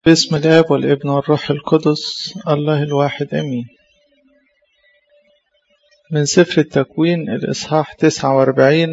باسم الآب والابن والروح القدس الله الواحد أمين من سفر التكوين الإصحاح 49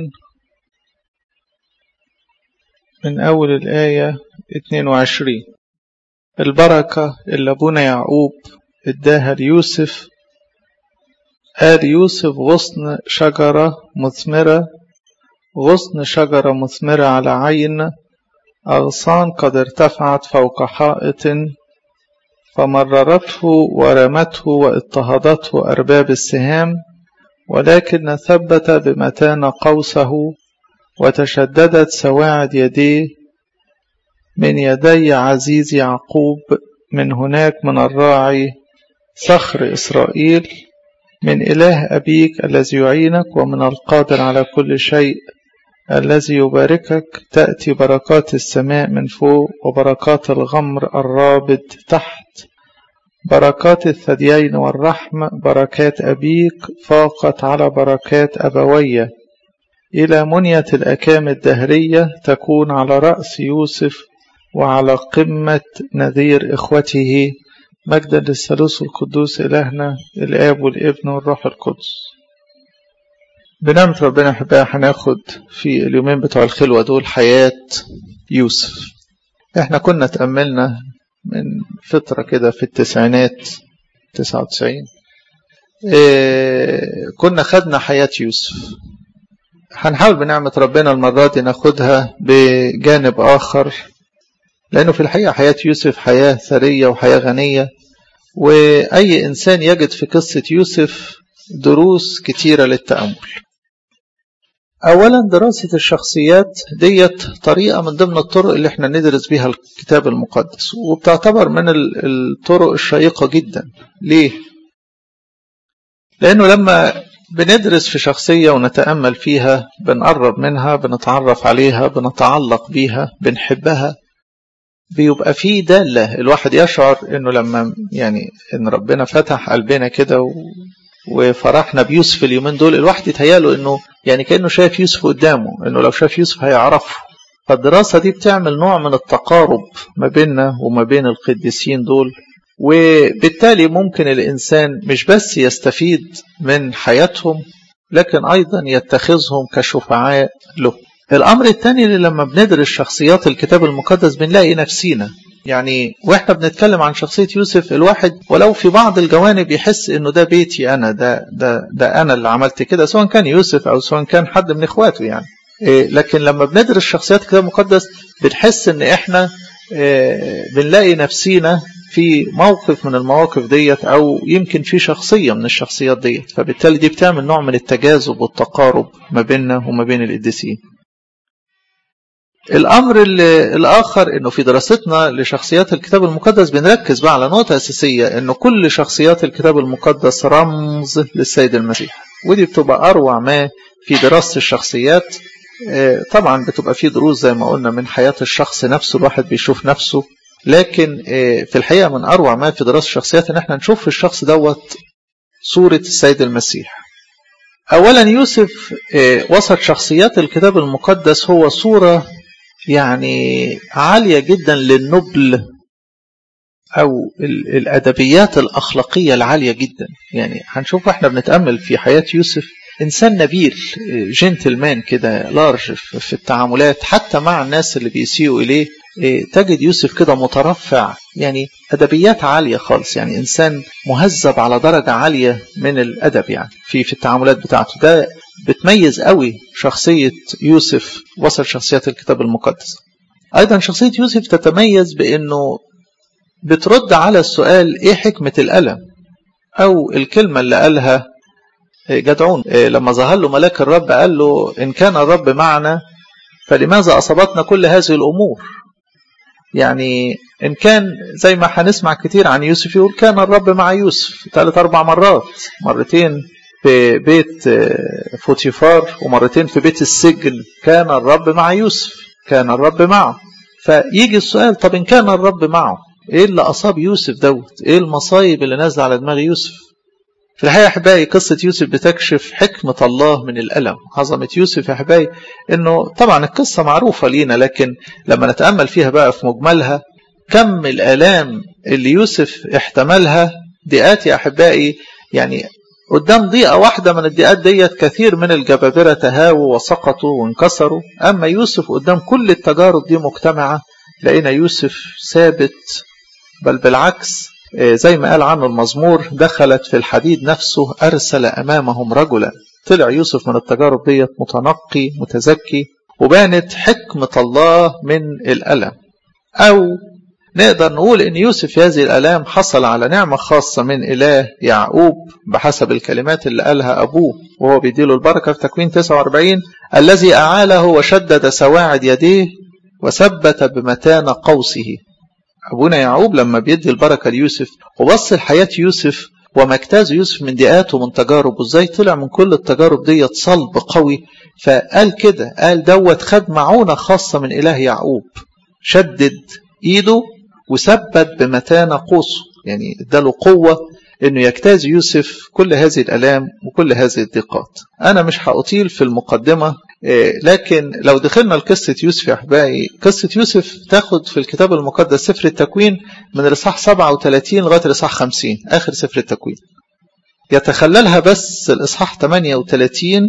من أول الآية 22 البركة اللي أبونا يعقوب اداها ليوسف قال يوسف غصن شجرة مثمرة غصن شجرة مثمرة على عين أغصان قد ارتفعت فوق حائط فمررته ورمته واضطهدته أرباب السهام ولكن ثبت بمتان قوسه وتشددت سواعد يديه من يدي عزيز يعقوب من هناك من الراعي صخر إسرائيل من إله أبيك الذي يعينك ومن القادر على كل شيء الذي يباركك تأتي بركات السماء من فوق وبركات الغمر الرابد تحت بركات الثديين والرحم بركات أبيك فاقت على بركات أبوية إلى منية الأكام الدهرية تكون على رأس يوسف وعلى قمة نذير إخوته مجدا للثالوث القدوس إلهنا الآب والابن والروح القدس بنعمة ربنا أحبها هناخد في اليومين بتوع الخلوة دول حياة يوسف احنا كنا تأملنا من فترة كده في التسعينات تسعة وتسعين اه كنا خدنا حياة يوسف هنحاول بنعمة ربنا المرة دي ناخدها بجانب آخر لأنه في الحقيقة حياة يوسف حياة ثرية وحياة غنية وأي إنسان يجد في قصة يوسف دروس كتيرة للتأمل أولا دراسة الشخصيات ديت طريقة من ضمن الطرق اللي احنا ندرس بيها الكتاب المقدس وبتعتبر من الطرق الشيقة جدا ليه؟ لأنه لما بندرس في شخصية ونتأمل فيها بنقرب منها بنتعرف عليها بنتعلق بيها بنحبها بيبقى فيه دالة الواحد يشعر انه لما يعني ان ربنا فتح قلبنا كده و... وفرحنا بيوسف اليومين دول الواحد يتهيأله انه يعني كأنه شايف يوسف قدامه انه لو شاف يوسف هيعرفه فالدراسة دي بتعمل نوع من التقارب ما بيننا وما بين القديسين دول وبالتالي ممكن الإنسان مش بس يستفيد من حياتهم لكن أيضا يتخذهم كشفعاء له الأمر الثاني اللي لما بندرس شخصيات الكتاب المقدس بنلاقي نفسينا يعني واحنا بنتكلم عن شخصية يوسف الواحد ولو في بعض الجوانب يحس انه ده بيتي انا ده ده ده انا اللي عملت كده سواء كان يوسف او سواء كان حد من اخواته يعني إيه لكن لما بندرس شخصيات الكتاب المقدس بنحس ان احنا إيه بنلاقي نفسينا في موقف من المواقف ديت او يمكن في شخصية من الشخصيات ديت فبالتالي دي بتعمل نوع من التجاذب والتقارب ما بيننا وما بين القديسين الأمر الآخر أنه في دراستنا لشخصيات الكتاب المقدس بنركز بقى على نقطة أساسية أنه كل شخصيات الكتاب المقدس رمز للسيد المسيح ودي بتبقى أروع ما في دراسة الشخصيات طبعا بتبقى في دروس زي ما قلنا من حياة الشخص نفسه الواحد بيشوف نفسه لكن في الحقيقة من أروع ما في دراسة الشخصيات أن احنا نشوف في الشخص دوت صورة السيد المسيح أولا يوسف وسط شخصيات الكتاب المقدس هو صورة يعني عالية جدا للنبل أو الأدبيات الأخلاقية العالية جدا يعني هنشوف احنا بنتأمل في حياة يوسف إنسان نبيل جنتلمان كده لارج في التعاملات حتى مع الناس اللي بيسيئوا إليه تجد يوسف كده مترفع يعني أدبيات عالية خالص يعني إنسان مهذب على درجة عالية من الأدب يعني في في التعاملات بتاعته ده بتميز قوي شخصية يوسف وسط شخصيات الكتاب المقدس أيضا شخصية يوسف تتميز بأنه بترد على السؤال إيه حكمة الألم أو الكلمة اللي قالها جدعون لما ظهر له ملاك الرب قال له إن كان الرب معنا فلماذا أصابتنا كل هذه الأمور يعني إن كان زي ما هنسمع كتير عن يوسف يقول كان الرب مع يوسف ثلاث أربع مرات مرتين في بيت فوتيفار ومرتين في بيت السجن كان الرب مع يوسف كان الرب معه فيجي السؤال طب إن كان الرب معه إيه اللي أصاب يوسف دوت إيه المصايب اللي نازلة على دماغ يوسف في الحقيقة أحبائي قصة يوسف بتكشف حكمة الله من الألم عظمة يوسف يا أحبائي إنه طبعا القصة معروفة لينا لكن لما نتأمل فيها بقى في مجملها كم الآلام اللي يوسف احتملها ضيقات يا أحبائي يعني قدام ضيقة واحدة من الضيقات ديت كثير من الجبابرة تهاووا وسقطوا وانكسروا أما يوسف قدام كل التجارب دي مجتمعة لقينا يوسف ثابت بل بالعكس زي ما قال عنه المزمور دخلت في الحديد نفسه أرسل أمامهم رجلا طلع يوسف من التجارب ديت متنقي متزكي وبانت حكمة الله من الألم أو نقدر نقول ان يوسف في هذه الالام حصل على نعمه خاصه من اله يعقوب بحسب الكلمات اللي قالها ابوه وهو بيديله البركه في تكوين 49 الذي اعاله وشدد سواعد يديه وثبت بمتان قوسه ابونا يعقوب لما بيدي البركه ليوسف وبص لحياه يوسف وما اجتاز يوسف من ضيقات ومن تجارب وازاي طلع من كل التجارب ديت صلب قوي فقال كده قال دوت خد معونه خاصه من اله يعقوب شدد ايده وثبت بمتانة قوسه يعني اداله قوة انه يجتاز يوسف كل هذه الالام وكل هذه الضيقات انا مش هأطيل في المقدمة لكن لو دخلنا لقصة يوسف يا احبائي قصة يوسف تاخد في الكتاب المقدس سفر التكوين من الاصحاح 37 لغاية الاصحاح 50 اخر سفر التكوين يتخللها بس الاصحاح 38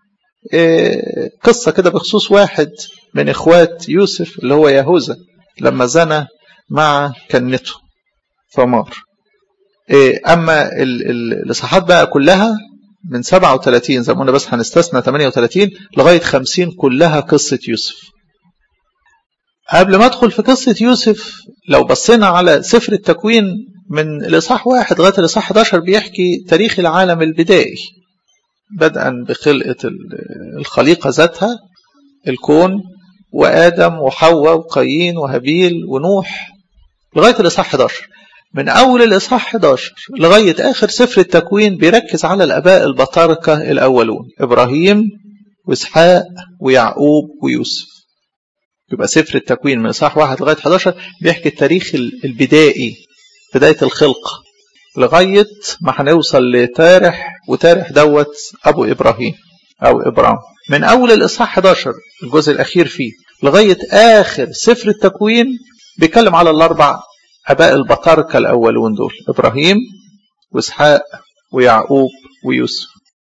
قصة كده بخصوص واحد من اخوات يوسف اللي هو يهوذا لما زنى مع كنته ثمار اما الاصحاحات بقى كلها من 37 زي ما قلنا بس هنستثنى 38 لغايه 50 كلها قصه يوسف قبل ما ادخل في قصه يوسف لو بصينا على سفر التكوين من الاصحاح واحد لغايه الاصحاح 11 بيحكي تاريخ العالم البدائي بدءا بخلقه الخليقه ذاتها الكون وادم وحواء وقايين وهابيل ونوح لغايه الاصحاح 11 من اول الاصحاح 11 لغايه اخر سفر التكوين بيركز على الاباء البطاركه الاولون ابراهيم واسحاق ويعقوب ويوسف يبقى سفر التكوين من اصحاح 1 لغايه 11 بيحكي التاريخ البدائي بدايه الخلقه لغايه ما هنوصل لتارح وتارح دوت ابو ابراهيم او ابرام من اول الاصحاح 11 الجزء الاخير فيه لغايه اخر سفر التكوين بيتكلم على الاربع اباء البطاركه الاولون دول ابراهيم واسحاق ويعقوب ويوسف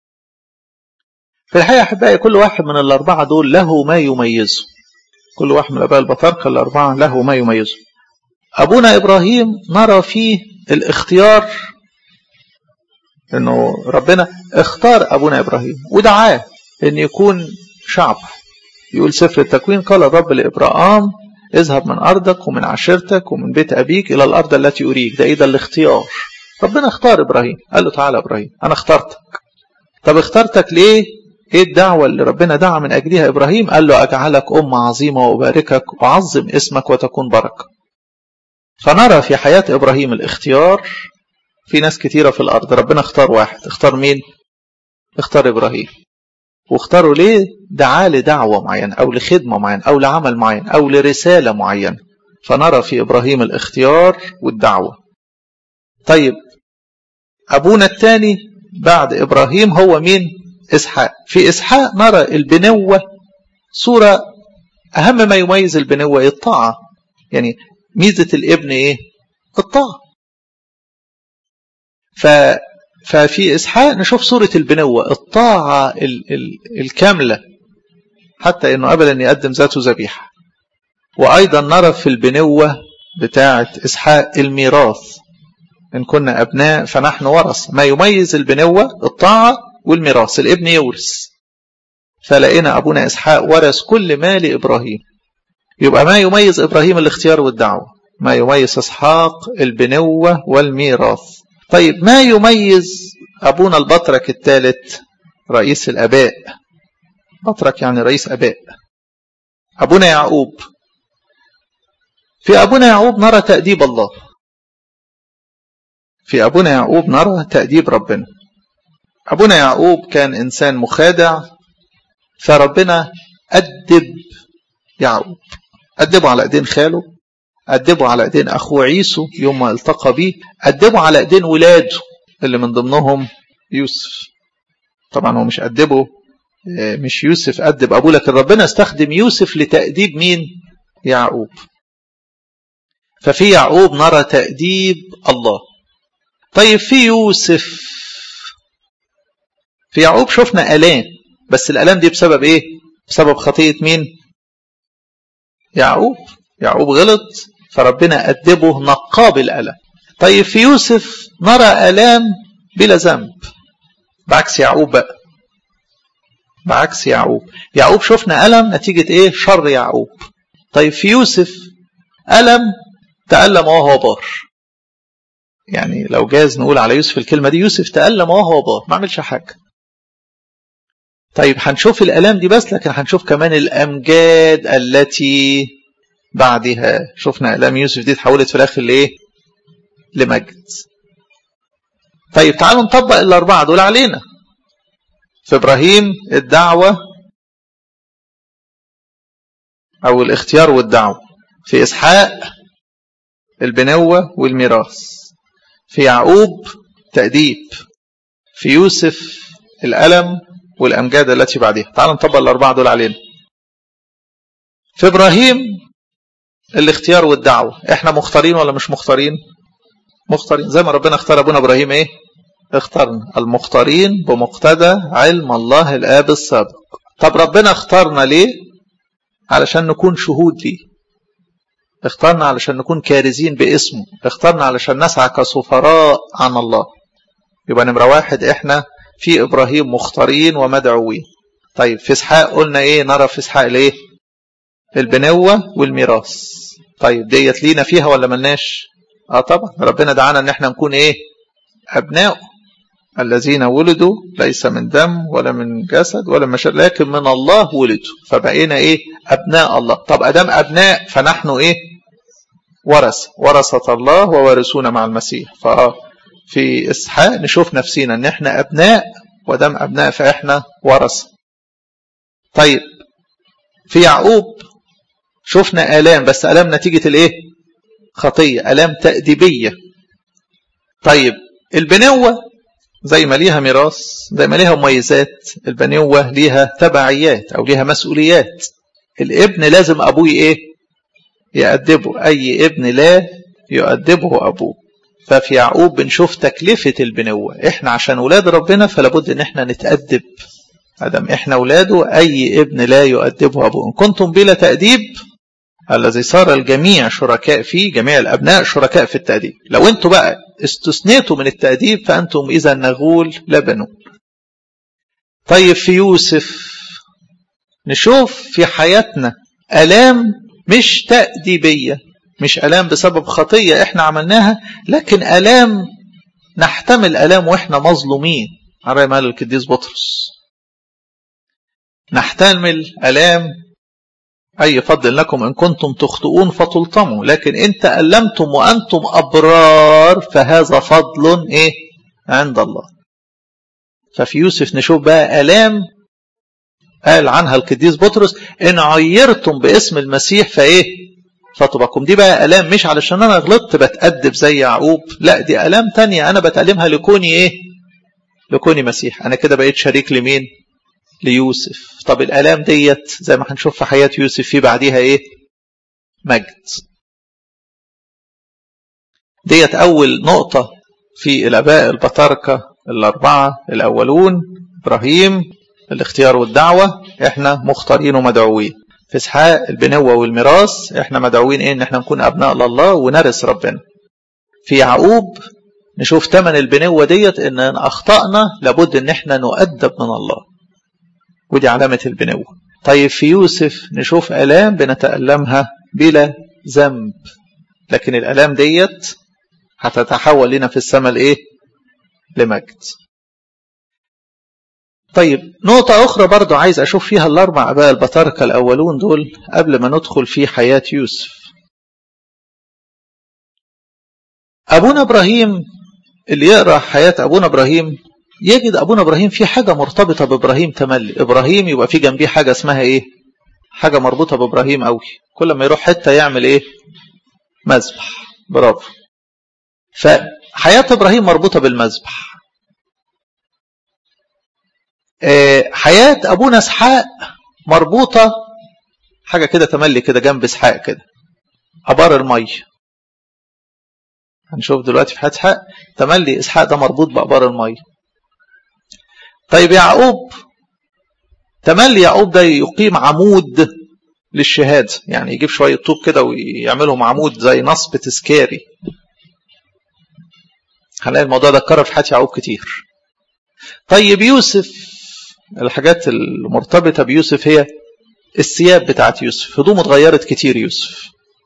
في الحقيقه احبائي كل واحد من الاربعه دول له ما يميزه كل واحد من الاباء البطاركه الاربعه له ما يميزه ابونا ابراهيم نرى فيه الاختيار انه ربنا اختار ابونا ابراهيم ودعاه ان يكون شعب يقول سفر التكوين قال الرب لابراهام اذهب من ارضك ومن عشيرتك ومن بيت ابيك الى الارض التي اريك ده ايه ده الاختيار ربنا اختار ابراهيم قال له تعالى ابراهيم انا اخترتك طب اخترتك ليه ايه الدعوه اللي ربنا دعا من اجلها ابراهيم قال له اجعلك امه عظيمه واباركك واعظم اسمك وتكون بركه فنرى في حياه ابراهيم الاختيار في ناس كتيره في الارض ربنا اختار واحد اختار مين اختار ابراهيم واختاروا ليه دعاه لدعوة معينة أو لخدمة معينة أو لعمل معين أو لرسالة معينة فنرى في إبراهيم الاختيار والدعوة طيب أبونا الثاني بعد إبراهيم هو مين إسحاق في إسحاق نرى البنوة صورة أهم ما يميز البنوة الطاعة يعني ميزة الابن إيه الطاعة ف ففي إسحاق نشوف صورة البنوة الطاعة ال ال الكاملة حتى إنه قبل أن يقدم ذاته ذبيحة وأيضا نرى في البنوة بتاعة إسحاق الميراث إن كنا أبناء فنحن ورث ما يميز البنوة الطاعة والميراث الابن يورث فلقينا أبونا إسحاق ورث كل ما لإبراهيم يبقى ما يميز إبراهيم الاختيار والدعوة ما يميز إسحاق البنوة والميراث طيب ما يميز أبونا البطرك الثالث رئيس الأباء بطرك يعني رئيس أباء أبونا يعقوب في أبونا يعقوب نرى تأديب الله في أبونا يعقوب نرى تأديب ربنا أبونا يعقوب كان إنسان مخادع فربنا أدب يعقوب أدبه على إيدين خاله أدبه على إيدين أخوه عيسو يوم ما التقى بيه أدبه على إيدين ولاده اللي من ضمنهم يوسف طبعا هو مش أدبه مش يوسف أدب أبوه لكن ربنا استخدم يوسف لتأديب مين يعقوب ففي يعقوب نرى تأديب الله طيب في يوسف في يعقوب شفنا آلام بس الآلام دي بسبب ايه بسبب خطية مين يعقوب يعقوب غلط فربنا أدبه نقاب الألم طيب في يوسف نرى آلام بلا ذنب بعكس يعقوب بقى بعكس يعقوب يعقوب شفنا ألم نتيجة ايه شر يعقوب طيب في يوسف ألم تألم وهو بار يعني لو جاز نقول على يوسف الكلمة دي يوسف تألم وهو بار ما عملش حاجة طيب هنشوف الألام دي بس لكن هنشوف كمان الأمجاد التي بعدها شفنا ألام يوسف دي اتحولت في الآخر لإيه لمجد طيب تعالوا نطبق الأربعة دول علينا في إبراهيم الدعوة أو الاختيار والدعوة في إسحاق البنوة والميراث في يعقوب تأديب في يوسف الألم والأمجاد التي بعدها تعالوا نطبق الأربعة دول علينا في إبراهيم الاختيار والدعوة احنا مختارين ولا مش مختارين مختارين زي ما ربنا اختار أبونا إبراهيم ايه اختارنا المختارين بمقتضى علم الله الآب السابق طب ربنا اختارنا ليه علشان نكون شهود ليه اختارنا علشان نكون كارزين باسمه اختارنا علشان نسعى كسفراء عن الله يبقى نمرة واحد احنا في ابراهيم مختارين ومدعوين طيب في اسحاق قلنا ايه نرى في اسحاق الايه البنوة والميراث طيب ديت لينا فيها ولا ملناش اه طبعا ربنا دعانا ان احنا نكون ايه ابناء الذين ولدوا ليس من دم ولا من جسد ولا مشاء لكن من الله ولدوا فبقينا ايه ابناء الله طب ادام ابناء فنحن ايه ورث ورثة الله ووارثون مع المسيح ففي اسحاق نشوف نفسينا ان احنا ابناء ودام ابناء فاحنا ورثة طيب في يعقوب شفنا الام بس الام نتيجة الايه خطية الام تأديبية طيب البنوة زي ما ليها ميراث زي ما ليها مميزات البنوة ليها تبعيات أو ليها مسؤوليات الابن لازم أبوه إيه يأدبه أي ابن لا يؤدبه أبوه ففي يعقوب بنشوف تكلفة البنوة إحنا عشان أولاد ربنا فلابد إن إحنا نتأدب أدم إحنا أولاده أي ابن لا يؤدبه أبوه إن كنتم بلا تأديب الذي صار الجميع شركاء فيه جميع الأبناء شركاء في التأديب لو أنتم بقى استثنيتوا من التأديب فأنتم إذا نغول لبنوا طيب في يوسف نشوف في حياتنا ألام مش تأديبية مش ألام بسبب خطية إحنا عملناها لكن ألام نحتمل ألام وإحنا مظلومين على ما قال القديس بطرس نحتمل ألام أي فضل لكم إن كنتم تخطئون فتلطموا لكن إن تألمتم وأنتم أبرار فهذا فضل إيه عند الله ففي يوسف نشوف بقى ألام قال عنها القديس بطرس إن عيرتم باسم المسيح فإيه فطبكم دي بقى ألام مش علشان أنا غلطت بتأدب زي يعقوب لا دي ألام تانية أنا بتألمها لكوني إيه لكوني مسيح أنا كده بقيت شريك لمين ليوسف طب الآلام ديت زي ما هنشوف في حياة يوسف في بعديها ايه مجد ديت أول نقطة في الآباء البطاركة الأربعة الأولون إبراهيم الاختيار والدعوة احنا مختارين ومدعوين في اسحاق البنوة والميراث احنا مدعوين ايه ان احنا نكون أبناء لله ونرث ربنا في يعقوب نشوف تمن البنوة ديت ان أخطأنا لابد ان احنا نؤدب من الله ودي علامة البنوة طيب في يوسف نشوف ألام بنتألمها بلا ذنب لكن الألام ديت هتتحول لنا في السماء لإيه لمجد طيب نقطة أخرى برضو عايز أشوف فيها الأربع أباء البطاركة الأولون دول قبل ما ندخل في حياة يوسف أبونا إبراهيم اللي يقرأ حياة أبونا إبراهيم يجد أبونا إبراهيم في حاجة مرتبطة بإبراهيم تملي إبراهيم يبقى في جنبيه حاجة اسمها إيه حاجة مربوطة بإبراهيم قوي كل ما يروح حتة يعمل إيه مذبح برافو فحياة إبراهيم مربوطة بالمذبح حياة أبونا إسحاق مربوطة حاجة كده تملي كده جنب إسحاق كده أبار المية هنشوف دلوقتي في حياة إسحاق تملي إسحاق ده مربوط بأبار المية طيب يعقوب تملي يعقوب ده يقيم عمود للشهادة يعني يجيب شوية طوب كده ويعملهم عمود زي نصب تذكاري هنلاقي الموضوع ده اتكرر في حياة يعقوب كتير طيب يوسف الحاجات المرتبطة بيوسف هي الثياب بتاعت يوسف هدومه اتغيرت كتير يوسف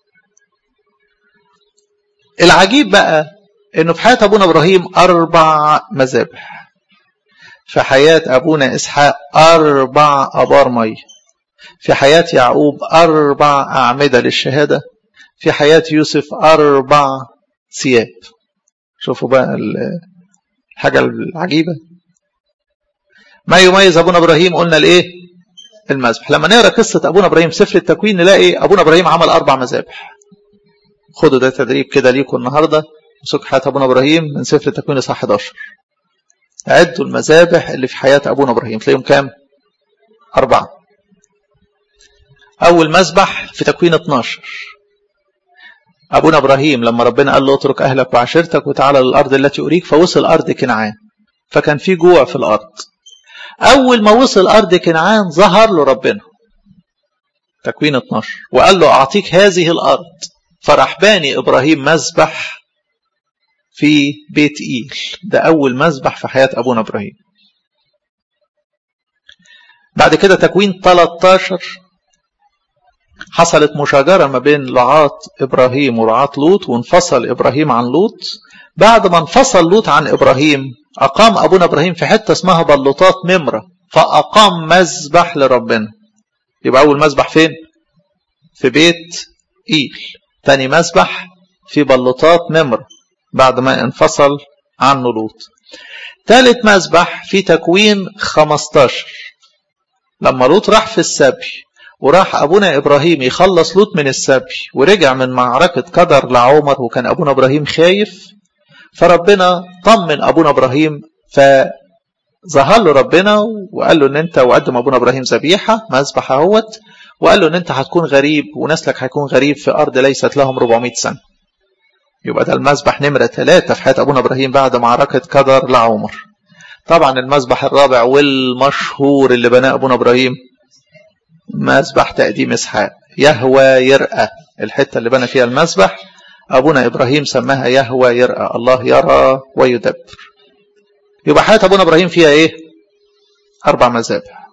العجيب بقى انه في حياة ابونا ابراهيم اربع مذابح في حياة ابونا اسحاق اربع ابار ميه في حياة يعقوب اربع اعمدة للشهادة في حياة يوسف اربع ثياب شوفوا بقى الحاجة العجيبة ما يميز ابونا ابراهيم قلنا الايه المذبح لما نقرا قصه ابونا ابراهيم في سفر التكوين نلاقي ابونا ابراهيم عمل اربع مذابح خدوا ده تدريب كده ليكم النهارده مسك حياه ابونا ابراهيم من سفر التكوين اصحاح 11 عدوا المذابح اللي في حياه ابونا ابراهيم تلاقيهم كام اربعه اول مذبح في تكوين 12 ابونا ابراهيم لما ربنا قال له اترك اهلك وعشيرتك وتعالى للارض التي اريك فوصل ارض كنعان فكان في جوع في الارض أول ما وصل أرض كنعان ظهر له ربنا تكوين 12 وقال له أعطيك هذه الأرض فراح باني إبراهيم مذبح في بيت إيل ده أول مذبح في حياة أبونا إبراهيم بعد كده تكوين 13 حصلت مشاجرة ما بين رعاة إبراهيم ورعاة لوط وانفصل إبراهيم عن لوط بعد ما انفصل لوط عن إبراهيم أقام أبونا إبراهيم في حتة اسمها بلوطات ممرة فأقام مذبح لربنا يبقى أول مذبح فين؟ في بيت إيل تاني مذبح في بلوطات ممرة بعد ما انفصل عنه لوط ثالث مذبح في تكوين 15 لما لوط راح في السبي وراح أبونا إبراهيم يخلص لوط من السبي ورجع من معركة قدر لعمر وكان أبونا إبراهيم خايف فربنا طمن ابونا ابراهيم فظهر له ربنا وقال له ان انت وقدم ابونا ابراهيم ذبيحه مذبح اهوت وقال له ان انت هتكون غريب ونسلك هيكون غريب في ارض ليست لهم 400 سنه يبقى ده المذبح نمره ثلاثه في حياه ابونا ابراهيم بعد معركه قدر لعمر طبعا المذبح الرابع والمشهور اللي بناه ابونا ابراهيم مذبح تقديم اسحاق يهوى يرأى الحته اللي بنى فيها المذبح أبونا إبراهيم سماها يهوى يرأى الله يرى ويدبر يبقى حياة أبونا إبراهيم فيها إيه أربع مذابح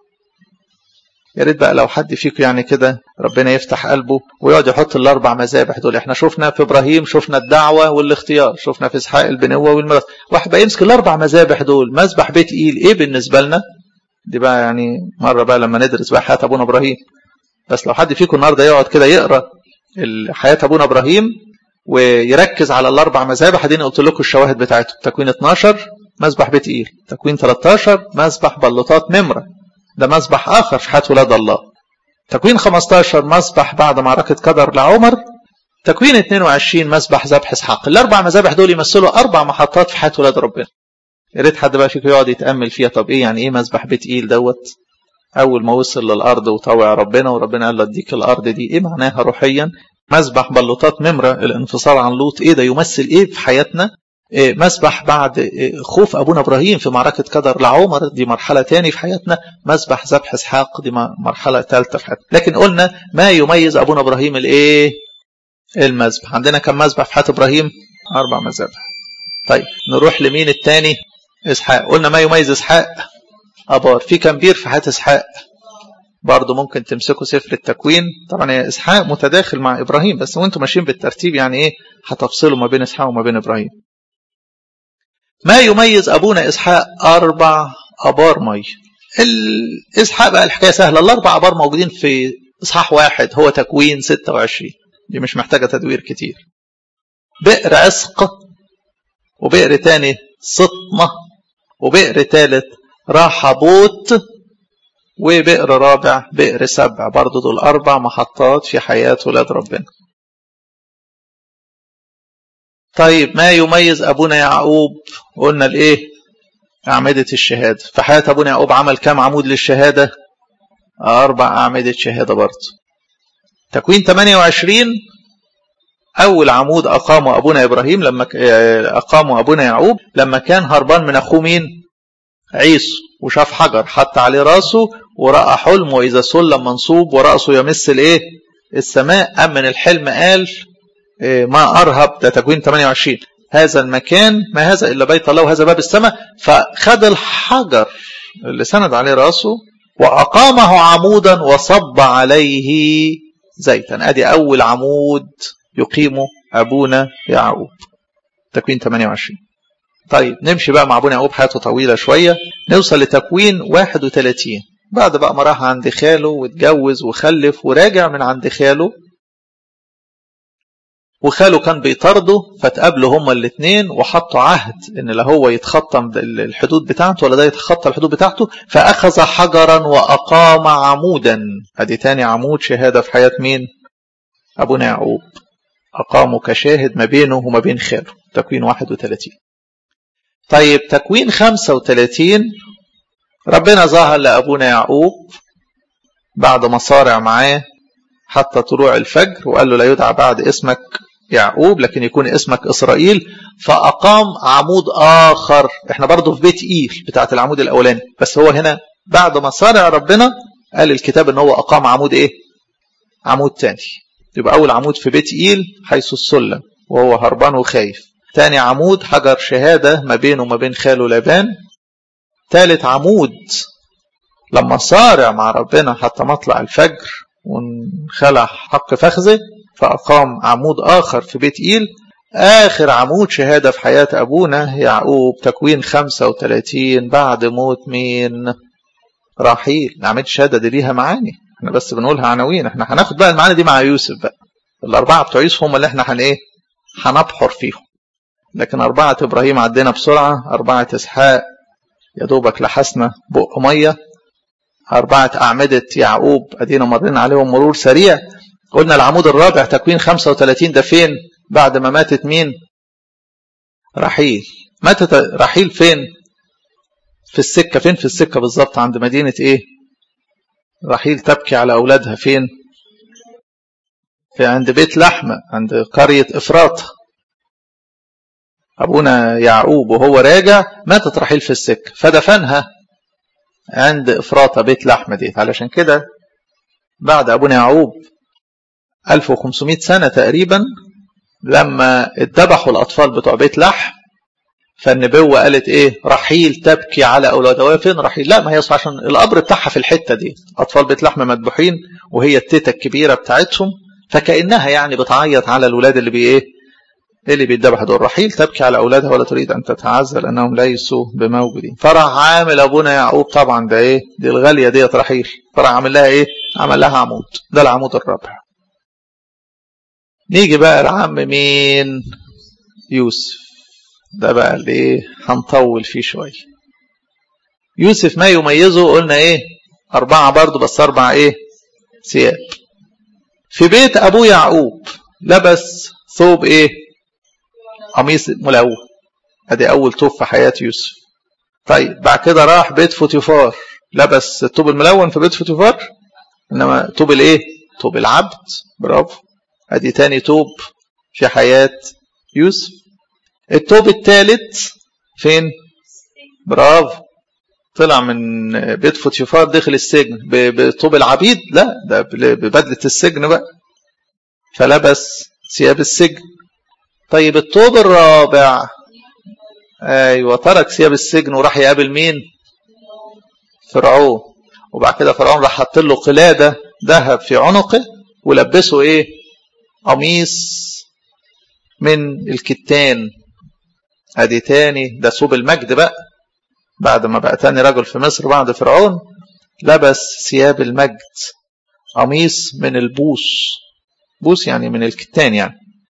يا ريت بقى لو حد فيكم يعني كده ربنا يفتح قلبه ويقعد يحط الاربع مذابح دول احنا شفنا في ابراهيم شفنا الدعوه والاختيار شفنا في اسحاق البنوه والميراث واحد بقى يمسك الاربع مذابح دول مذبح بيت ايل ايه بالنسبه لنا دي بقى يعني مره بقى لما ندرس بقى حياه ابونا ابراهيم بس لو حد فيكم النهارده يقعد كده يقرا حياه ابونا ابراهيم ويركز على الاربع مذابح اديني قلت لكم الشواهد بتاعته تكوين 12 مذبح بيت ايل تكوين 13 مذبح بلوطات ممره ده مذبح اخر في حياه ولاد الله تكوين 15 مذبح بعد معركه قدر لعمر تكوين 22 مذبح ذبح اسحاق الاربع مذابح دول يمثلوا اربع محطات في حياه ولاد ربنا يا ريت حد بقى فيكم يقعد يتامل فيها طب ايه يعني ايه مذبح بيت ايل دوت اول ما وصل للارض وطوع ربنا وربنا قال له اديك الارض دي ايه معناها روحيا مسبح بلوطات ممرة الانفصال عن لوط ايه ده يمثل ايه في حياتنا إيه مسبح بعد إيه خوف ابونا ابراهيم في معركة قدر لعمر دي مرحلة تاني في حياتنا مسبح ذبح اسحاق دي مرحلة ثالثة في حياتنا لكن قلنا ما يميز ابونا ابراهيم الايه المذبح عندنا كم مذبح في حياة ابراهيم اربع مذابح طيب نروح لمين التاني اسحاق قلنا ما يميز اسحاق ابار في كم بير في حياة اسحاق برضه ممكن تمسكوا سفر التكوين طبعا اسحاق متداخل مع ابراهيم بس وانتم ماشيين بالترتيب يعني ايه هتفصلوا ما بين اسحاق وما بين ابراهيم ما يميز ابونا اسحاق اربع ابار مي اسحاق بقى الحكايه سهله الاربع ابار موجودين في اصحاح واحد هو تكوين 26 دي مش محتاجه تدوير كتير بئر عسق وبئر تاني سطمه وبئر تالت راحبوت وبئر رابع بئر سبع برضه دول أربع محطات في حياة ولاد ربنا طيب ما يميز أبونا يعقوب قلنا الإيه أعمدة الشهادة في حياة أبونا يعقوب عمل كام عمود للشهادة أربع أعمدة شهادة برضه تكوين 28 أول عمود أقامه أبونا إبراهيم لما أقامه أبونا يعقوب لما كان هربان من أخوه مين عيسو وشاف حجر حط عليه راسه ورأى حلم وإذا سلم منصوب ورأسه يمس الإيه السماء أم من الحلم قال ما أرهب ده تكوين 28 هذا المكان ما هذا إلا بيت الله وهذا باب السماء فخد الحجر اللي سند عليه راسه وأقامه عمودا وصب عليه زيتا أدي أول عمود يقيمه أبونا يعقوب تكوين 28 طيب نمشي بقى مع أبونا يعقوب حياته طويلة شوية نوصل لتكوين 31 بعد بقى ما راح عند خاله واتجوز وخلف وراجع من عند خاله وخاله كان بيطارده فتقابلوا هما الاثنين وحطوا عهد ان لا هو يتخطى الحدود بتاعته ولا ده يتخطى الحدود بتاعته فاخذ حجرا واقام عمودا ادي تاني عمود شهاده في حياه مين ابونا يعقوب اقاموا كشاهد ما بينه وما بين خاله تكوين 31 طيب تكوين 35 ربنا ظهر لابونا يعقوب بعد ما صارع معاه حتى طلوع الفجر وقال له لا يدعى بعد اسمك يعقوب لكن يكون اسمك إسرائيل فأقام عمود آخر احنا برضه في بيت إيل بتاعت العمود الأولاني بس هو هنا بعد ما صارع ربنا قال الكتاب ان هو أقام عمود ايه عمود تاني يبقى أول عمود في بيت إيل حيث السلم وهو هربان وخايف تاني عمود حجر شهادة ما بينه وما بين خاله لابان تالت عمود لما صارع مع ربنا حتى مطلع الفجر وانخلع حق فخذه فأقام عمود آخر في بيت إيل آخر عمود شهادة في حياة أبونا يعقوب تكوين 35 بعد موت مين راحيل نعمل شهادة دي ليها معاني احنا بس بنقولها عناوين احنا هناخد بقى المعاني دي مع يوسف بقى الأربعة بتوع يوسف هم اللي احنا هن ايه هنبحر فيهم لكن أربعة إبراهيم عدينا بسرعة أربعة إسحاق يا دوبك لحسنا بق مية أربعة أعمدة يعقوب أدينا مرينا عليهم مرور سريع قلنا العمود الرابع تكوين 35 ده فين بعد ما ماتت مين رحيل ماتت رحيل فين في السكة فين في السكة بالظبط عند مدينة ايه رحيل تبكي على أولادها فين في عند بيت لحمة عند قرية إفراط أبونا يعقوب وهو راجع ماتت رحيل في السكة فدفنها عند إفراطة بيت لحمة ديت علشان كده بعد أبونا يعقوب 1500 سنة تقريبا لما اتذبحوا الأطفال بتوع بيت لحم فالنبوة قالت إيه رحيل تبكي على أولادها فين رحيل لا ما هي عشان القبر بتاعها في الحتة دي أطفال بيت لحم مذبوحين وهي التيتا الكبيرة بتاعتهم فكأنها يعني بتعيط على الولاد اللي بي إيه اللي بيتذبحوا دول رحيل تبكي على أولادها ولا تريد أن تتعزى لأنهم ليسوا بموجودين فراح عامل أبونا يعقوب طبعا ده إيه دي الغالية ديت رحيل فراح عامل لها إيه عمل لها عمود ده العمود الرابع نيجي بقى العم مين يوسف ده بقى اللي ايه هنطول فيه شويه يوسف ما يميزه قلنا ايه أربعة برضه بس أربع ايه ثياب في بيت أبوه يعقوب لبس ثوب ايه قميص ملون ادي أول ثوب في حياة يوسف طيب بعد كده راح بيت فوتيفار لبس الثوب الملون في بيت فوتيفار انما ثوب الايه ثوب العبد برافو ادي تاني توب في حياة يوسف التوب الثالث فين برافو طلع من بيت فوتيفار دخل السجن بطوب العبيد لا ده ببدلة السجن بقى فلبس ثياب السجن طيب الطوب الرابع ايوه ترك ثياب السجن وراح يقابل مين فرعون وبعد كده فرعون راح حط له قلاده ذهب في عنقه ولبسه ايه قميص من الكتان ادي تاني ده ثوب المجد بقى بعد ما بقى تاني رجل في مصر بعد فرعون لبس ثياب المجد قميص من البوس بوس يعني من الكتان يعني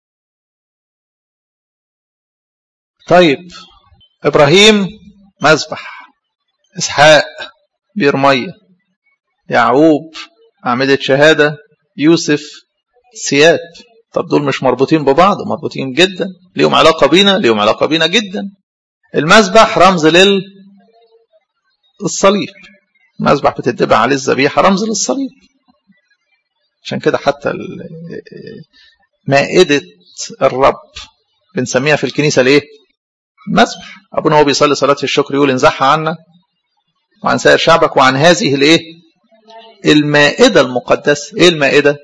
طيب ابراهيم مذبح اسحاق بير ميه يعقوب اعمده شهاده يوسف ثياب طب دول مش مربوطين ببعض مربوطين جدا ليهم علاقة بينا ليهم علاقة بينا جدا المذبح رمز لل الصليب المذبح بتتبع عليه الذبيحة رمز للصليب عشان كده حتى مائدة الرب بنسميها في الكنيسة الايه المسبح ابونا هو بيصلي صلاة الشكر يقول انزحها عنا وعن سائر شعبك وعن هذه الايه المائدة المقدسة ايه المائدة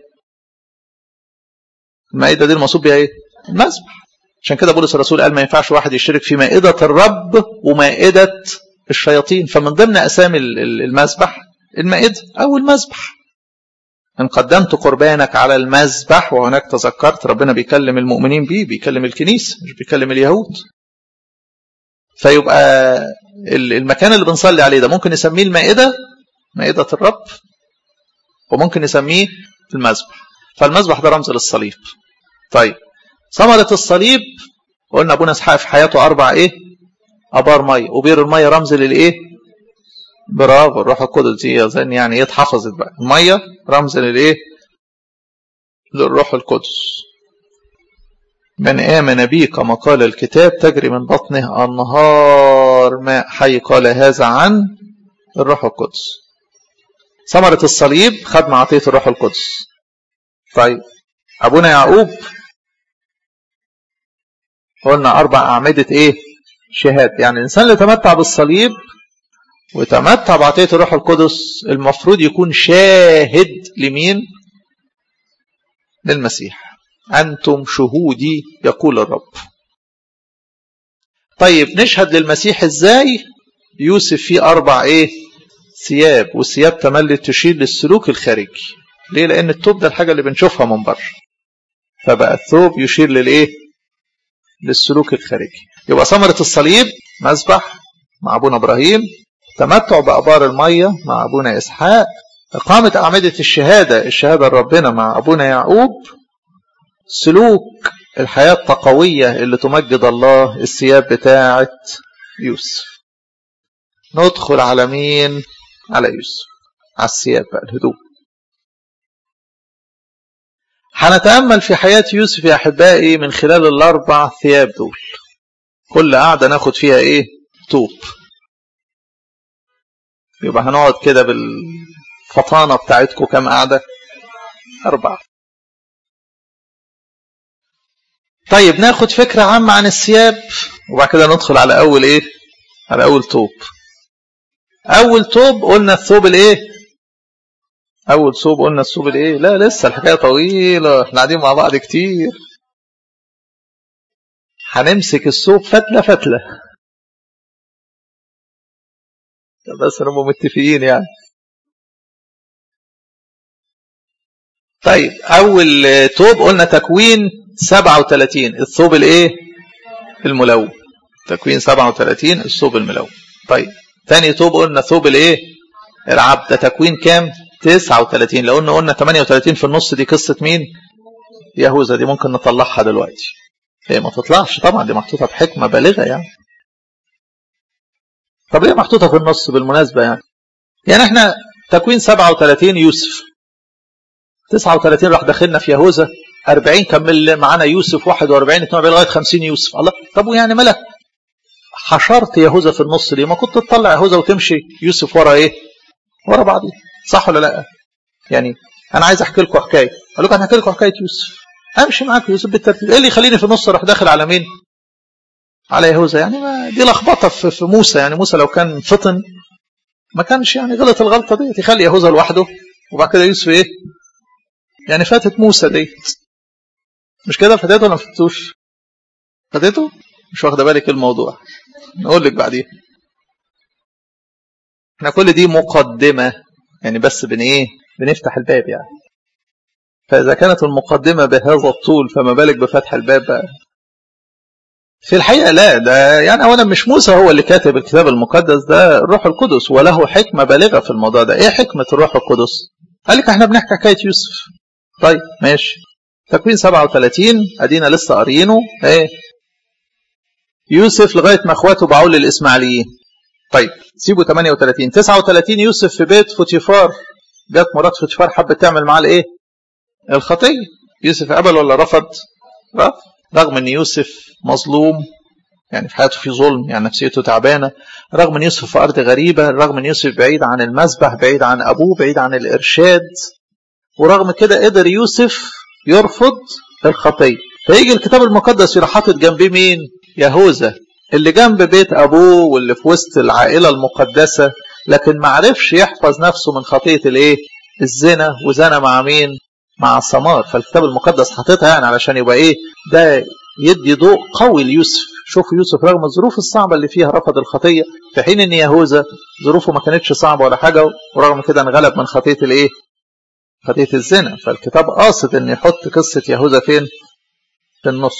المائدة دي المقصود بيها ايه المسبح عشان كده بولس الرسول قال ما ينفعش واحد يشترك في مائدة الرب ومائدة الشياطين فمن ضمن اسامي المسبح المائدة او المسبح ان قدمت قربانك على المذبح وهناك تذكرت ربنا بيكلم المؤمنين بيه بيكلم الكنيسة مش بيكلم اليهود فيبقى المكان اللي بنصلي عليه ده ممكن نسميه المائدة مائدة الرب وممكن نسميه المذبح فالمذبح ده رمز للصليب طيب ثمرة الصليب قلنا ابونا اسحاق في حياته اربع ايه ابار ميه وبير الميه رمز للايه برافو الروح القدس دي اظن يعني ايه اتحفظت بقى الميه رمز للايه للروح القدس من آمن بي كما قال الكتاب تجري من بطنه أنهار ماء حي قال هذا عن الروح القدس ثمرة الصليب خد معطية الروح القدس طيب أبونا يعقوب قلنا أربع أعمدة إيه شهاد يعني الإنسان اللي تمتع بالصليب وتمتع بعطية الروح القدس المفروض يكون شاهد لمين للمسيح أنتم شهودي يقول الرب طيب نشهد للمسيح إزاي يوسف فيه أربع إيه ثياب والثياب تملي تشير للسلوك الخارجي ليه لأن الثوب ده الحاجة اللي بنشوفها من بره فبقى الثوب يشير للإيه للسلوك الخارجي يبقى ثمرة الصليب مذبح مع أبونا إبراهيم تمتع بأبار المية مع أبونا إسحاق إقامة أعمدة الشهادة الشهادة لربنا مع أبونا يعقوب سلوك الحياة التقوية اللي تمجد الله الثياب بتاعة يوسف ندخل على مين على يوسف على الثياب بقى الهدوء هنتأمل في حياة يوسف يا أحبائي من خلال الأربع ثياب دول كل قاعدة ناخد فيها إيه توب يبقى هنقعد كده بالفطانة بتاعتكم كام قاعدة أربعة طيب ناخد فكرة عامة عن الثياب وبعد كده ندخل على أول إيه على أول توب أول توب قلنا الثوب الإيه أول ثوب قلنا الثوب الإيه لا لسه الحكاية طويلة احنا قاعدين مع بعض كتير هنمسك الثوب فتلة فتلة بس نبقى متفقين يعني طيب أول توب قلنا تكوين 37 الثوب الإيه الملون تكوين 37 الثوب الملون طيب ثاني توب قلنا ثوب الإيه العبد ده تكوين كام 39 لو قلنا قلنا 38 في النص دي قصة مين يهوذا دي ممكن نطلعها دلوقتي هي ما تطلعش طبعا دي محطوطة بحكمة بالغة يعني طب ليه محطوطة في النص بالمناسبة يعني يعني احنا تكوين 37 يوسف 39 راح داخلنا في يهوذا 40 كمل معانا يوسف 41 42 لغايه 50 يوسف الله طب ويعني مالك حشرت يهوذا في النص ليه ما كنت تطلع يهوذا وتمشي يوسف ورا ايه ورا بعض صح ولا لا يعني انا عايز احكي لكم حكايه اقول لكم انا هحكي لكم حكايه يوسف امشي معاك يوسف بالترتيب ايه اللي يخليني في النص اروح داخل على مين على يهوذا يعني ما دي لخبطه في, في موسى يعني موسى لو كان فطن ما كانش يعني غلط الغلطه دي يخلي يهوذا لوحده وبعد كده يوسف ايه يعني فاتت موسى دي مش كده فاتته ولا ما فاتتوش فاتته مش واخده بالك الموضوع نقول لك بعدين احنا كل دي مقدمه يعني بس بن ايه بنفتح الباب يعني فاذا كانت المقدمه بهذا الطول فما بالك بفتح الباب بقى في الحقيقه لا ده يعني اولا مش موسى هو اللي كاتب الكتاب المقدس ده الروح القدس وله حكمه بالغه في الموضوع ده ايه حكمه الروح القدس قال لك احنا بنحكي حكايه يوسف طيب ماشي تكوين 37 ادينا لسه قاريينه ايه يوسف لغايه ما اخواته باعوا للاسماعيليين طيب سيبوا 38 39 يوسف في بيت فوتيفار جت مرات فوتيفار حبت تعمل معاه الايه الخطيه يوسف قبل ولا رفض رفض رغم ان يوسف مظلوم يعني في حياته في ظلم يعني نفسيته تعبانه رغم ان يوسف في ارض غريبه رغم ان يوسف بعيد عن المذبح بعيد عن ابوه بعيد عن الارشاد ورغم كده قدر يوسف يرفض الخطيه فيجي الكتاب المقدس يروح حاطط جنبيه مين يهوذا اللي جنب بيت ابوه واللي في وسط العائله المقدسه لكن ما عرفش يحفظ نفسه من خطيه الايه الزنا وزنا مع مين مع السمار فالكتاب المقدس حاططها يعني علشان يبقى ايه ده يدي ضوء قوي ليوسف شوف يوسف رغم الظروف الصعبه اللي فيها رفض الخطيه في حين ان يهوذا ظروفه ما كانتش صعبه ولا حاجه ورغم كده انغلب من خطيه الايه خطيه الزنا فالكتاب قاصد ان يحط قصه يهوذا فين في النص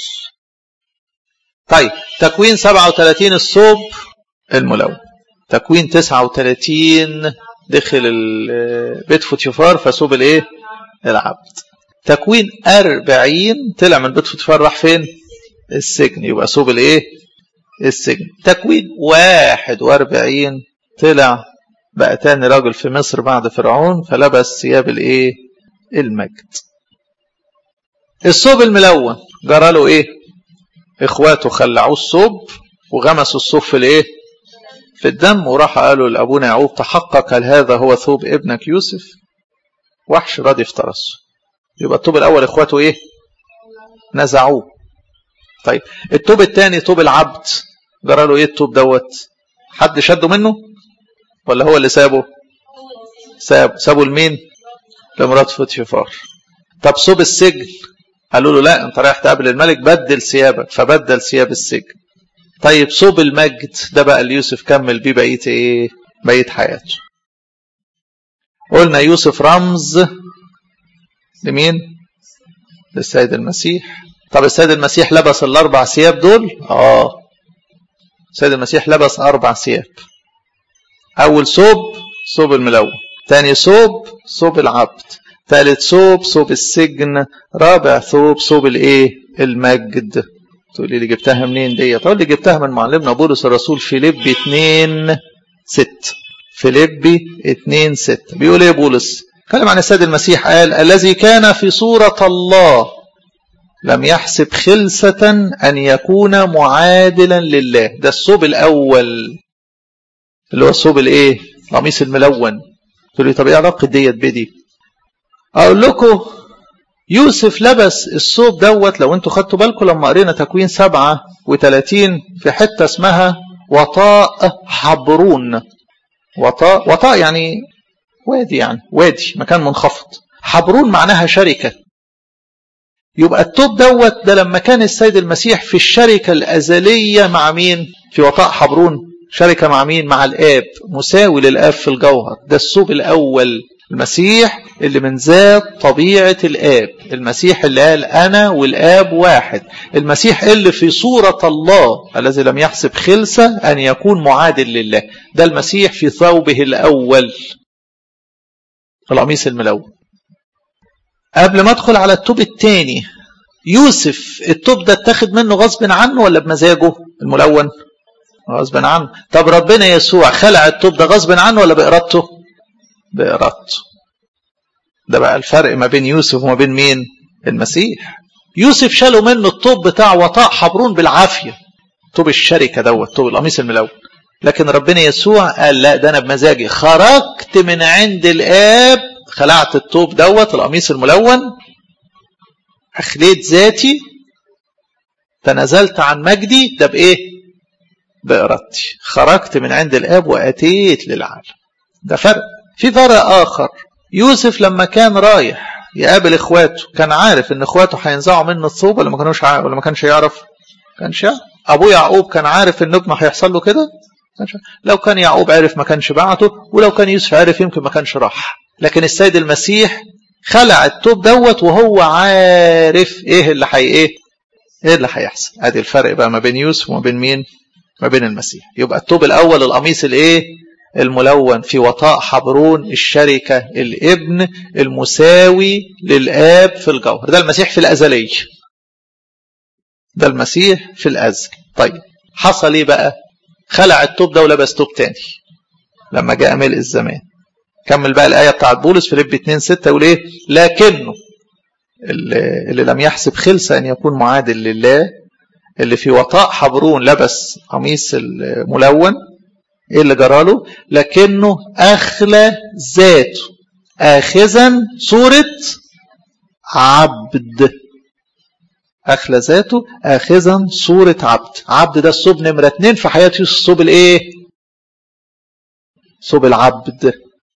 طيب تكوين 37 الصوب الملون تكوين 39 دخل بيت فوتيفار فسوب الايه العبد تكوين 40 طلع من بيت فوتيفار راح فين السجن يبقى سوب الايه السجن تكوين 41 طلع بقى تاني راجل في مصر بعد فرعون فلبس ثياب الايه المجد الثوب الملون جرى له ايه اخواته خلعوه الثوب وغمسوا الثوب في الايه في الدم وراح قالوا لابونا يعقوب تحقق هل هذا هو ثوب ابنك يوسف وحش راضي افترسه يبقى الثوب الاول اخواته ايه نزعوه طيب الثوب الثاني ثوب العبد جرى له ايه الثوب دوت حد شده منه ولا هو اللي سابه ساب سابه لمين لمرات فوتيفار طب ثوب السجن قالوا له لا انت رايح تقابل الملك بدل ثيابك فبدل ثياب السجن طيب ثوب المجد ده بقى اللي يوسف كمل بيه بقيه ايه بقيه حياته قلنا يوسف رمز لمين للسيد المسيح طب السيد المسيح لبس الاربع ثياب دول اه السيد المسيح لبس اربع ثياب اول ثوب ثوب الملون ثاني ثوب ثوب العبد ثالث ثوب ثوب السجن رابع ثوب ثوب الايه المجد تقولي لي جبتها منين دي تقول لي جبتها من معلمنا بولس الرسول فيليب 2 6 فيليب 2 6 بيقول ايه بولس كلام عن السيد المسيح قال الذي كان في صورة الله لم يحسب خلسة أن يكون معادلا لله ده الثوب الأول اللي هو الثوب الايه القميص الملون تقول لي طب ايه علاقه ديت بدي اقول لكم يوسف لبس الثوب دوت لو انتوا خدتوا بالكم لما قرينا تكوين 37 في حته اسمها وطاء حبرون وطاء وطاء يعني وادي يعني وادي مكان منخفض حبرون معناها شركه يبقى التوب دوت ده لما كان السيد المسيح في الشركه الازليه مع مين في وطاء حبرون شركة مع مين مع الآب مساوي للآب في الجوهر ده الثوب الأول المسيح اللي من ذات طبيعة الآب المسيح اللي قال أنا والآب واحد المسيح اللي في صورة الله الذي لم يحسب خلسة أن يكون معادل لله ده المسيح في ثوبه الأول القميص الملون قبل ما ادخل على التوب الثاني يوسف التوب ده اتاخد منه غصب عنه ولا بمزاجه الملون غصب عنه طب ربنا يسوع خلع الطوب ده غصب عنه ولا بإرادته بإرادته ده بقى الفرق ما بين يوسف وما بين مين المسيح يوسف شالوا منه الطوب بتاع وطاء حبرون بالعافية طوب الشركة دوت طوب القميص الملون لكن ربنا يسوع قال لا ده انا بمزاجي خرجت من عند الاب خلعت الطوب دوت القميص الملون اخليت ذاتي تنازلت عن مجدي ده بايه بإرادتي خرجت من عند الآب وأتيت للعالم ده فرق في فرق آخر يوسف لما كان رايح يقابل إخواته كان عارف إن إخواته هينزعوا منه الثوب ولا ما كانوش عارف ولا ما كانش يعرف كانش يعرف أبوه يعقوب كان عارف إن ابنه هيحصل له كده لو كان يعقوب عرف ما كانش بعته ولو كان يوسف عرف يمكن ما كانش راح لكن السيد المسيح خلع التوب دوت وهو عارف ايه اللي حي ايه ايه اللي هيحصل ادي الفرق بقى ما بين يوسف وما بين مين ما بين المسيح يبقى التوب الاول القميص الايه الملون في وطاء حبرون الشركة الابن المساوي للآب في الجوهر ده المسيح في الأزلية ده المسيح في الأزل طيب حصل ايه بقى خلع التوب ده ولبس توب تاني لما جاء ملء الزمان كمل بقى الآية بتاعت بولس في لب 2 6 يقول ايه لكنه اللي, اللي لم يحسب خلسة أن يكون معادل لله اللي في وطاء حبرون لبس قميص الملون ايه اللي جراله لكنه اخلى ذاته اخذا صورة عبد أخلى ذاته آخذا صورة عبد عبد ده الصوب نمرة اتنين في حياة يوسف صوب الايه صوب العبد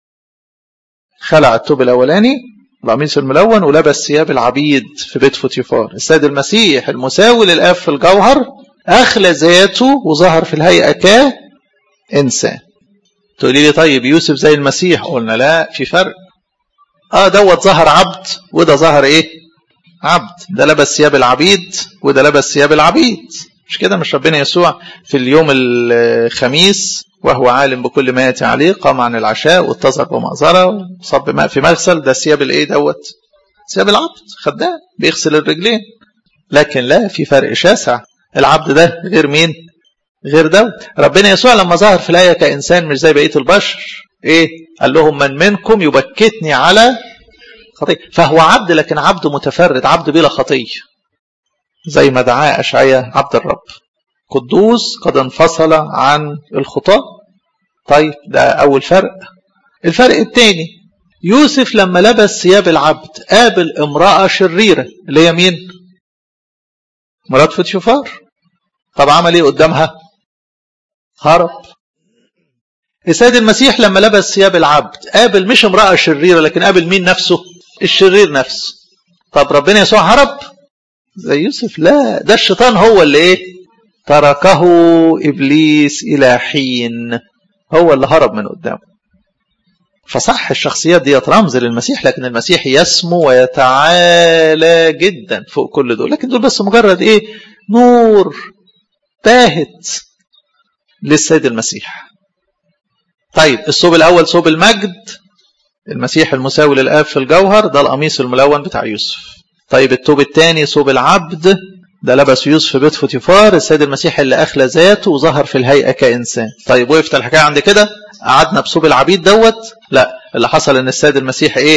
خلع التوب الأولاني القميص الملون ولبس ثياب العبيد في بيت فوتيفار السيد المسيح المساوي للآب في الجوهر أخلى ذاته وظهر في الهيئة كإنسان تقولي لي طيب يوسف زي المسيح قلنا لا في فرق اه دوت ظهر عبد وده ظهر ايه عبد ده لبس ثياب العبيد وده لبس ثياب العبيد مش كده مش ربنا يسوع في اليوم الخميس وهو عالم بكل ما ياتي عليه قام عن العشاء واتزر بمأزرة وصب ماء في مغسل ده ثياب الايه دوت ثياب العبد خدام بيغسل الرجلين لكن لا في فرق شاسع العبد ده غير مين غير دوت ربنا يسوع لما ظهر في الآية كإنسان مش زي بقية البشر ايه قال لهم من منكم يبكتني على خطية فهو عبد لكن عبد متفرد عبد بلا خطية زي ما دعاه أشعية عبد الرب قدوس قد انفصل عن الخطاة طيب ده أول فرق الفرق الثاني يوسف لما لبس ثياب العبد قابل امرأة شريرة اللي هي مين مرات فوتيفار طب عمل ايه قدامها هرب السيد المسيح لما لبس ثياب العبد قابل مش امرأة شريرة لكن قابل مين نفسه الشرير نفسه طب ربنا يسوع هرب زي يوسف لا ده الشيطان هو اللي ايه تركه ابليس الى حين هو اللي هرب من قدامه فصح الشخصيات دي رمز للمسيح لكن المسيح يسمو ويتعالى جدا فوق كل دول لكن دول بس مجرد ايه نور باهت للسيد المسيح طيب الصوب الاول صوب المجد المسيح المساوي للاب في الجوهر ده القميص الملون بتاع يوسف طيب التوب الثاني صوب العبد ده لبس يوسف في بيت فوتيفار السيد المسيح اللي اخلى ذاته وظهر في الهيئه كانسان طيب وقفت الحكايه عند كده قعدنا بصوب العبيد دوت لا اللي حصل ان السيد المسيح ايه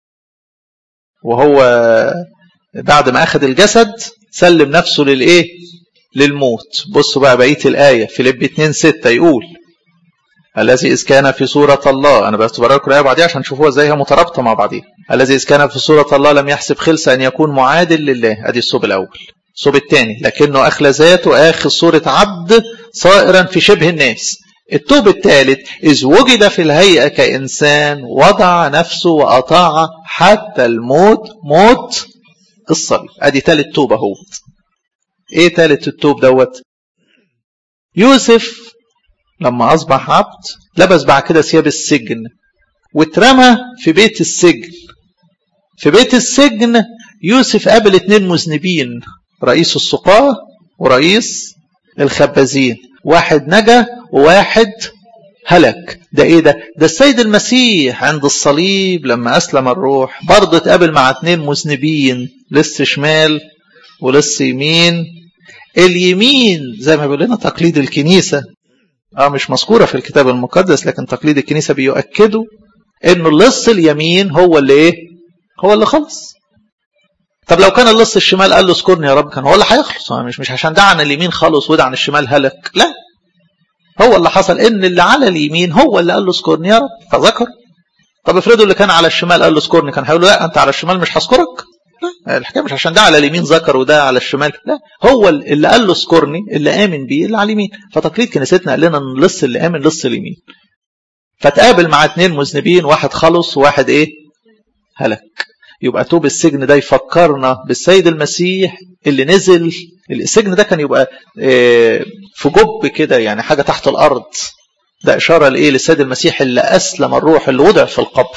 وهو بعد ما اخذ الجسد سلم نفسه للايه للموت بصوا بقى بقيه الايه فيليب 2 6 يقول الذي إذ كان في صورة الله أنا بس بقرأ الآية بعديها عشان تشوفوها إزاي هي مترابطة مع بعضيها الذي إذ كان في صورة الله لم يحسب خلسة أن يكون معادل لله أدي الصوب الأول الصوب الثاني لكنه أخلى ذاته آخذ صورة عبد صائرا في شبه الناس التوب الثالث إذ وجد في الهيئة كإنسان وضع نفسه وأطاع حتى الموت موت الصليب أدي ثالث توب أهو إيه ثالث التوب دوت يوسف لما أصبح عبد لبس بعد كده ثياب السجن واترمى في بيت السجن في بيت السجن يوسف قابل اتنين مذنبين رئيس السقاة ورئيس الخبازين واحد نجا وواحد هلك ده ايه ده ده السيد المسيح عند الصليب لما اسلم الروح برضه اتقابل مع اتنين مذنبين لص شمال ولص يمين اليمين زي ما بيقول لنا تقليد الكنيسه اه مش مذكوره في الكتاب المقدس لكن تقليد الكنيسه بيؤكدوا انه اللص اليمين هو اللي ايه هو اللي خلص طب لو كان اللص الشمال قال له اذكرني يا رب كان هو اللي هيخلص مش مش عشان ده عن اليمين خلص وده عن الشمال هلك لا هو اللي حصل ان اللي على اليمين هو اللي قال له اذكرني يا رب فذكر طب افرضوا اللي كان على الشمال قال له اذكرني كان هيقول له لا انت على الشمال مش هذكرك لا الحكايه مش عشان ده على اليمين ذكر وده على الشمال لا هو اللي قال له اذكرني اللي امن بيه اللي على اليمين فتقليد كنيستنا قال لنا ان اللص اللي امن لص اليمين فتقابل مع اثنين مذنبين واحد خلص وواحد ايه هلك يبقى توب السجن ده يفكرنا بالسيد المسيح اللي نزل السجن ده كان يبقى في جب كده يعني حاجه تحت الارض ده اشاره لايه للسيد المسيح اللي اسلم الروح اللي وضع في القبر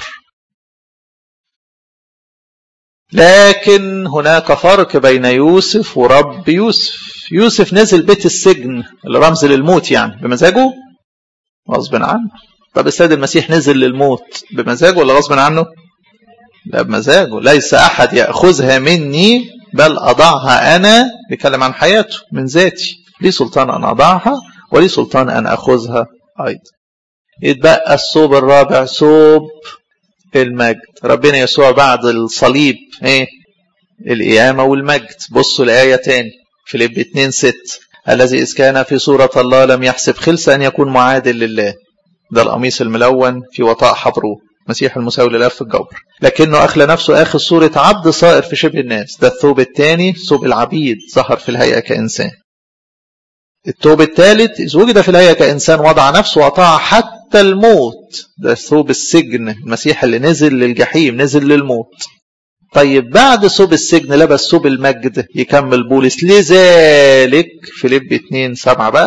لكن هناك فرق بين يوسف ورب يوسف يوسف نزل بيت السجن اللي رمز للموت يعني بمزاجه غصب عنه طب السيد المسيح نزل للموت بمزاجه ولا غصب عنه لا بمزاجه ليس أحد يأخذها مني بل أضعها أنا بيتكلم عن حياته من ذاتي لي سلطان أن أضعها ولي سلطان أن أخذها أيضا يتبقى الصوب الرابع صوب المجد ربنا يسوع بعد الصليب ايه القيامة والمجد بصوا الآية تاني فيليب 2 6 الذي إذ كان في صورة الله لم يحسب خلسة أن يكون معادل لله ده القميص الملون في وطاء حبره مسيح المساوي للاب في الجوهر لكنه اخلى نفسه اخذ صوره عبد صائر في شبه الناس ده الثوب الثاني ثوب العبيد ظهر في الهيئه كانسان الثوب الثالث إذ وجد في الهيئة كإنسان وضع نفسه وأطاع حتى الموت ده ثوب السجن المسيح اللي نزل للجحيم نزل للموت طيب بعد ثوب السجن لبس ثوب المجد يكمل بولس لذلك فيليب 2 7 بقى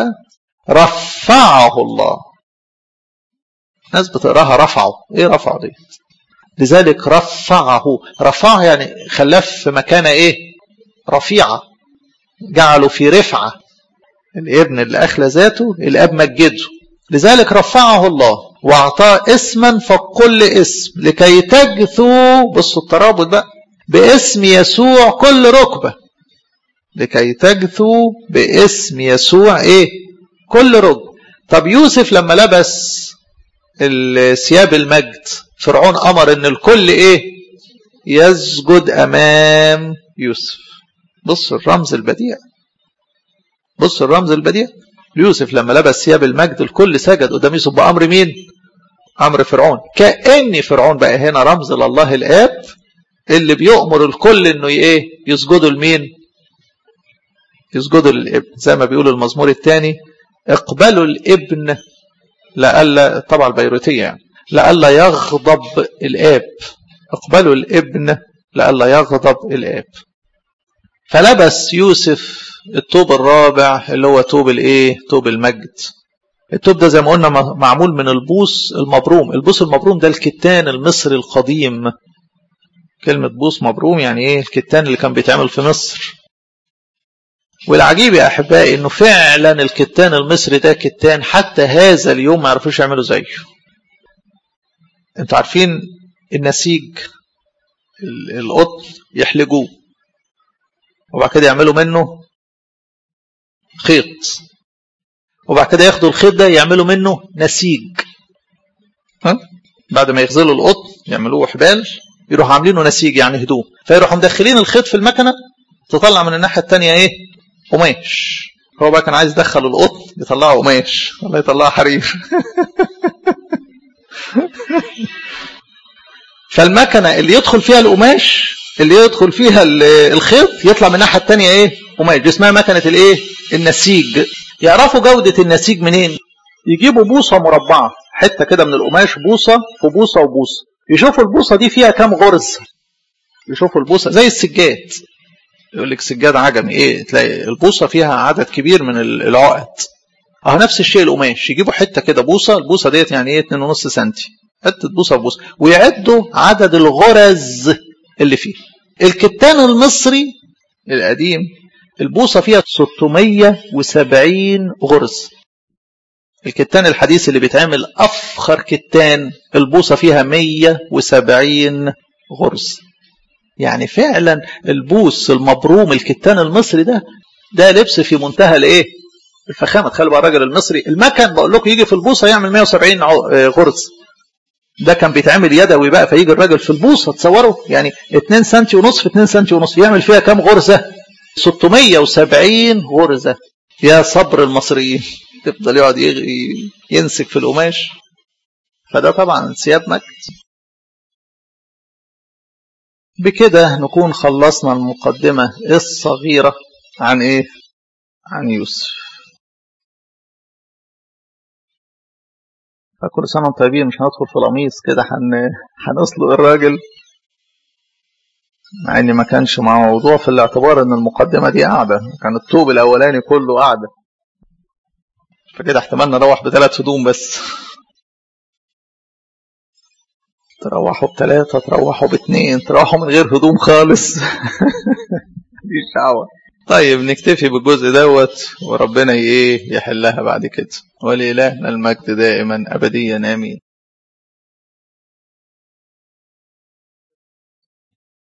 رفعه الله ناس بتقراها رفعه ايه رفعه دي لذلك رفعه رفعه يعني خلاه في مكانه ايه رفيعه جعله في رفعه الابن اللي أخلى ذاته الأب مجده لذلك رفعه الله وأعطاه اسما فوق كل اسم لكي تجثو بصوا الترابط بقى باسم يسوع كل ركبة لكي تجثو باسم يسوع ايه كل ركبة طب يوسف لما لبس الثياب المجد فرعون أمر ان الكل ايه يسجد أمام يوسف بصوا الرمز البديع بص الرمز البديع يوسف لما لبس ثياب المجد الكل سجد قدام يوسف بأمر مين أمر فرعون كأن فرعون بقى هنا رمز لله الآب اللي بيؤمر الكل انه ايه يسجدوا لمين يسجدوا للابن زي ما بيقول المزمور الثاني اقبلوا الابن لألا طبعا البيروتية يعني لألا يغضب الآب اقبلوا الابن لألا يغضب الآب فلبس يوسف الطوب الرابع اللي هو طوب الايه طوب المجد الطوب ده زي ما قلنا معمول من البوص المبروم البوص المبروم ده الكتان المصري القديم كلمة بوص مبروم يعني ايه الكتان اللي كان بيتعمل في مصر والعجيب يا احبائي انه فعلا الكتان المصري ده كتان حتى هذا اليوم ما يعرفوش يعملوا زيه انتوا عارفين النسيج القطن يحلجوه وبعد كده يعملوا منه خيط وبعد كده ياخدوا الخيط ده يعملوا منه نسيج ها؟ بعد ما يغزلوا القطن يعملوه حبال يروحوا عاملينه نسيج يعني هدوم فيروحوا مدخلين الخيط في المكنه تطلع من الناحيه الثانيه ايه قماش هو بقى كان عايز يدخل القطن يطلعه قماش والله يطلعه حرير فالمكنه اللي يدخل فيها القماش اللي يدخل فيها الخيط يطلع من الناحيه الثانيه ايه قماش دي اسمها مكنه الايه النسيج يعرفوا جوده النسيج منين يجيبوا بوصه مربعه حته كده من القماش بوصه وبوصه وبوصه يشوفوا البوصه دي فيها كام غرز يشوفوا البوصه زي السجاد يقول لك سجاد عجمي ايه تلاقي البوصه فيها عدد كبير من العقد اه نفس الشيء القماش يجيبوا حته كده بوصه البوصه ديت يعني ايه 2.5 سم حته بوصه بوصه ويعدوا عدد الغرز اللي فيه الكتان المصري القديم البوصة فيها 670 غرز الكتان الحديث اللي بيتعمل أفخر كتان البوصة فيها 170 غرز يعني فعلا البوس المبروم الكتان المصري ده ده لبس في منتهى الايه الفخامه تخيل بقى الراجل المصري المكن بقول لكم يجي في البوصه يعمل 170 غرز ده كان بيتعمل يدوي بقى فيجي الراجل في البوصه تصوروا يعني 2 سم ونص في 2 سم ونص يعمل فيها كام غرزه 670 غرزه يا صبر المصريين يفضل يقعد ينسك في القماش فده طبعا ثياب مجد بكده نكون خلصنا المقدمة الصغيرة عن ايه عن يوسف فكل سنة وانتم طيبين مش هندخل في القميص كده هن... هنسلق الراجل مع ان ما كانش مع موضوع في الاعتبار ان المقدمة دي قاعدة كان الطوب الاولاني كله قاعدة فكده احتمال نروح بثلاث هدوم بس تروحوا بثلاثة تروحوا باثنين تروحوا من غير هدوم خالص دي شعوة طيب نكتفي بالجزء دوت وربنا ايه يحلها بعد كده ولإلهنا المجد دائما أبديا آمين